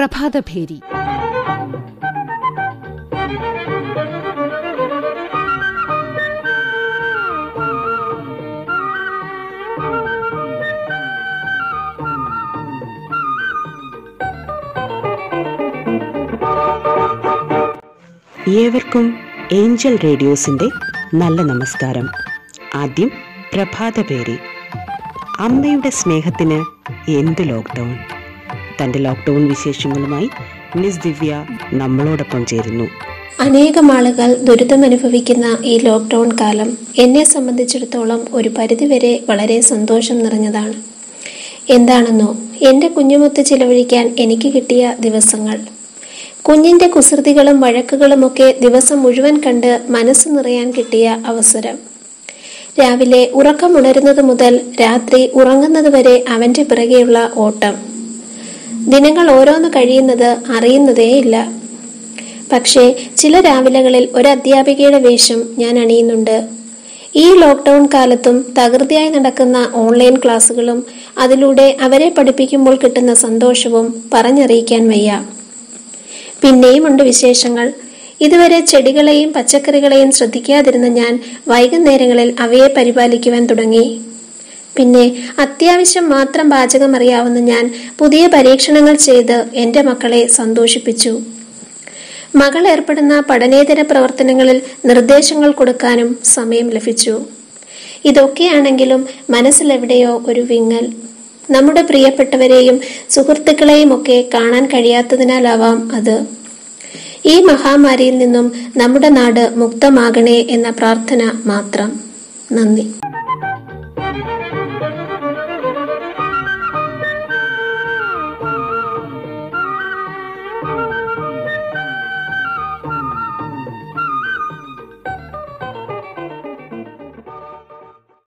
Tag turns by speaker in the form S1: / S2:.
S1: പ്രഭാതഭേരി
S2: ഏവർക്കും ഏഞ്ചൽ റേഡിയോസിന്റെ നല്ല നമസ്കാരം ആദ്യം പ്രഭാതപേരി അമ്മയുടെ സ്നേഹത്തിന് എന്ത് ലോക്ക്ഡൗൺ തന്റെ ലോക്ക്ഡൗൺ വിശേഷങ്ങളുമായി മിസ് ദിവ്യ നമ്മളോടൊപ്പം ചേരുന്നു
S3: അനേകം ആളുകൾ ദുരിതമനുഭവിക്കുന്ന ഈ ലോക്ക്ഡൗൺ കാലം എന്നെ സംബന്ധിച്ചിടത്തോളം ഒരു പരിധിവരെ വളരെ സന്തോഷം നിറഞ്ഞതാണ് എന്താണെന്നോ എൻ്റെ കുഞ്ഞുമൊത്ത് ചിലവഴിക്കാൻ എനിക്ക് കിട്ടിയ ദിവസങ്ങൾ കുഞ്ഞിൻ്റെ കുസൃതികളും വഴക്കുകളുമൊക്കെ ദിവസം മുഴുവൻ കണ്ട് മനസ്സ് നിറയാൻ കിട്ടിയ അവസരം രാവിലെ ഉറക്കമുണരുന്നത് മുതൽ രാത്രി ഉറങ്ങുന്നത് വരെ അവൻ്റെ പിറകെയുള്ള ഓട്ടം ദിനങ്ങൾ ഓരോന്ന് കഴിയുന്നത് അറിയുന്നതേയില്ല പക്ഷേ ചില രാവിലകളിൽ ഒരു അധ്യാപികയുടെ വേഷം ഞാൻ അണിയുന്നുണ്ട് ഈ ലോക്ക്ഡൗൺ കാലത്തും തകൃതിയായി നടക്കുന്ന ഓൺലൈൻ ക്ലാസ്സുകളും അതിലൂടെ അവരെ പഠിപ്പിക്കുമ്പോൾ കിട്ടുന്ന സന്തോഷവും പറഞ്ഞറിയിക്കാൻ വയ്യ പിന്നെയും ഉണ്ട് വിശേഷങ്ങൾ ഇതുവരെ ചെടികളെയും പച്ചക്കറികളെയും ശ്രദ്ധിക്കാതിരുന്ന ഞാൻ വൈകുന്നേരങ്ങളിൽ അവയെ പരിപാലിക്കുവാൻ തുടങ്ങി പിന്നെ അത്യാവശ്യം മാത്രം പാചകം അറിയാവുന്ന ഞാൻ പുതിയ പരീക്ഷണങ്ങൾ ചെയ്ത് എൻ്റെ മക്കളെ സന്തോഷിപ്പിച്ചു മകൾ ഏർപ്പെടുന്ന പഠനേതര പ്രവർത്തനങ്ങളിൽ നിർദ്ദേശങ്ങൾ കൊടുക്കാനും സമയം ലഭിച്ചു ഇതൊക്കെയാണെങ്കിലും മനസ്സിലെവിടെയോ ഒരു വിങ്ങൽ നമ്മുടെ പ്രിയപ്പെട്ടവരെയും സുഹൃത്തുക്കളെയും ഒക്കെ കാണാൻ കഴിയാത്തതിനാലാവാം അത് ഈ മഹാമാരിയിൽ നിന്നും നമ്മുടെ നാട് മുക്തമാകണേ എന്ന പ്രാർത്ഥന മാത്രം നന്ദി